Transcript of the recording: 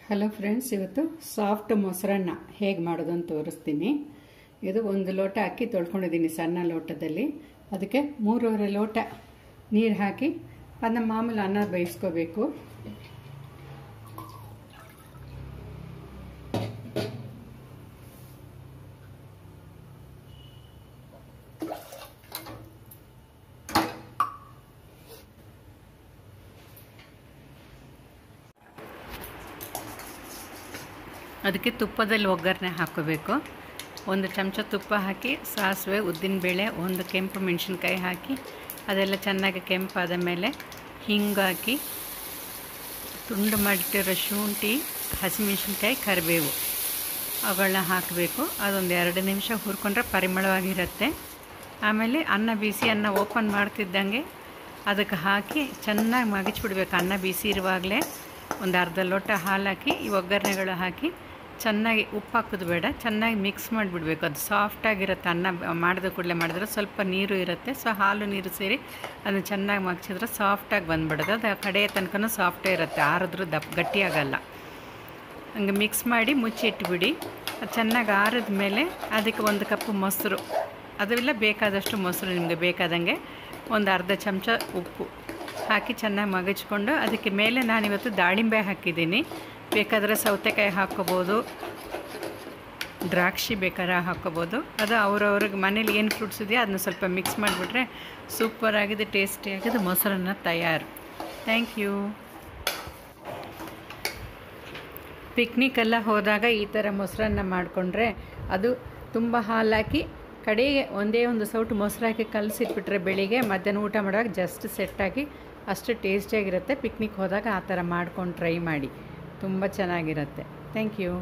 hello friends ಇವತ್ತು soft ಮೊಸರನ್ನ ಹೇಗೆ ಮಾಡೋದು ಅಂತ ತೋರಿಸ್ತೀನಿ ಇದು ಒಂದು ಲೋಟ ಅಕ್ಕಿ ತೊಳ್ಕೊಂಡಿದ್ದೀನಿ ಸಣ್ಣ ಲೋಟದಲ್ಲಿ ಅದಕ್ಕೆ ಮೂರುವರೆ ಲೋಟ ನೀರು ಹಾಕಿ ಅದನ್ನ ಮಾಮೂಲು ಅನ್ನ ಬೇಯಿಸ್ಕೋಬೇಕು ಅದಕ್ಕೆ ತುಪ್ಪದಲ್ಲಿ ಒಗ್ಗರಣೆ ಹಾಕೋಬೇಕು ಒಂದು ಚಮಚ ತುಪ್ಪ ಹಾಕಿ ಸಾಸಿವೆ ಉದ್ದಿನಬೇಳೆ ಒಂದು ಕೆಂಪು ಮೆಣಸಿನ್ಕಾಯಿ ಹಾಕಿ ಅದೆಲ್ಲ ಚೆನ್ನಾಗಿ ಕೆಂಪಾದ ಮೇಲೆ ಹಿಂಗೆ ಹಾಕಿ ತುಂಡು ಮಾಡಿಟ್ಟಿರೋ ಶುಂಠಿ ಹಸಿಮೆಣಸಿನ್ಕಾಯಿ ಕರಿಬೇವು ಅವುಗಳನ್ನ ಹಾಕಬೇಕು ಅದೊಂದು ಎರಡು ನಿಮಿಷ ಹುರ್ಕೊಂಡ್ರೆ ಪರಿಮಳವಾಗಿರುತ್ತೆ ಆಮೇಲೆ ಅನ್ನ ಬಿಸಿ ಅನ್ನ ಓಪನ್ ಮಾಡ್ತಿದ್ದಂಗೆ ಅದಕ್ಕೆ ಹಾಕಿ ಚೆನ್ನಾಗಿ ಮಗಚ್ಬಿಡ್ಬೇಕು ಅನ್ನ ಬಿಸಿ ಇರುವಾಗಲೇ ಒಂದು ಅರ್ಧ ಲೋಟ ಹಾಲು ಹಾಕಿ ಈ ಒಗ್ಗರಣೆಗಳು ಹಾಕಿ ಚೆನ್ನಾಗಿ ಉಪ್ಪು ಹಾಕೋದು ಬೇಡ ಚೆನ್ನಾಗಿ ಮಿಕ್ಸ್ ಮಾಡಿಬಿಡ್ಬೇಕು ಅದು ಸಾಫ್ಟಾಗಿರುತ್ತೆ ಅನ್ನ ಮಾಡಿದ ಕೂಡಲೇ ಮಾಡಿದ್ರೆ ಸ್ವಲ್ಪ ನೀರು ಇರುತ್ತೆ ಸೊ ಹಾಲು ನೀರು ಸೇರಿ ಅದನ್ನು ಚೆನ್ನಾಗಿ ಮಗ್ಚಿದ್ರೆ ಸಾಫ್ಟಾಗಿ ಬಂದ್ಬಿಡೋದು ಅದು ಕಡೆಯ ತನಕ ಸಾಫ್ಟೇ ಇರುತ್ತೆ ಆರಿದ್ರೂ ದಪ್ಪ ಗಟ್ಟಿಯಾಗಲ್ಲ ಹಂಗೆ ಮಿಕ್ಸ್ ಮಾಡಿ ಮುಚ್ಚಿ ಇಟ್ಬಿಡಿ ಅದು ಚೆನ್ನಾಗಿ ಆರಿದ ಮೇಲೆ ಅದಕ್ಕೆ ಒಂದು ಕಪ್ ಮೊಸರು ಅದೆಲ್ಲ ಬೇಕಾದಷ್ಟು ಮೊಸರು ನಿಮಗೆ ಬೇಕಾದಂಗೆ ಒಂದು ಅರ್ಧ ಚಮಚ ಉಪ್ಪು ಹಾಕಿ ಚೆನ್ನಾಗಿ ಮಗಚ್ಕೊಂಡು ಅದಕ್ಕೆ ಮೇಲೆ ನಾನಿವತ್ತು ದಾಳಿಂಬೆ ಹಾಕಿದ್ದೀನಿ ಬೇಕಾದರೆ ಸೌತೆಕಾಯಿ ಹಾಕ್ಕೋಬೋದು ದ್ರಾಕ್ಷಿ ಬೇಕಾದ್ರೆ ಹಾಕ್ಕೋಬೋದು ಅದು ಅವ್ರವ್ರಿಗೆ ಮನೇಲಿ ಏನು ಫ್ರೂಟ್ಸ್ ಇದೆಯೋ ಅದನ್ನ ಸ್ವಲ್ಪ ಮಿಕ್ಸ್ ಮಾಡಿಬಿಟ್ರೆ ಸೂಪರಾಗಿದೆ ಟೇಸ್ಟಿಯಾಗಿದೆ ಮೊಸರನ್ನ ತಯಾರು ಥ್ಯಾಂಕ್ ಯು ಪಿಕ್ನಿಕ್ಕೆಲ್ಲ ಹೋದಾಗ ಈ ಥರ ಮೊಸರನ್ನ ಮಾಡಿಕೊಂಡ್ರೆ ಅದು ತುಂಬ ಹಾಲು ಹಾಕಿ ಕಡೆಗೆ ಒಂದೇ ಒಂದು ಸೌಟು ಮೊಸರು ಹಾಕಿ ಕಲಸಿಟ್ಬಿಟ್ರೆ ಬೆಳಿಗ್ಗೆ ಮಧ್ಯಾಹ್ನ ಊಟ ಮಾಡುವಾಗ ಜಸ್ಟ್ ಸೆಟ್ಟಾಗಿ ಅಷ್ಟು ಟೇಸ್ಟಿಯಾಗಿರುತ್ತೆ ಪಿಕ್ನಿಕ್ ಹೋದಾಗ ಆ ಥರ ಮಾಡ್ಕೊಂಡು ಟ್ರೈ ಮಾಡಿ ತುಂಬ ಚೆನ್ನಾಗಿರುತ್ತೆ ಥ್ಯಾಂಕ್ ಯು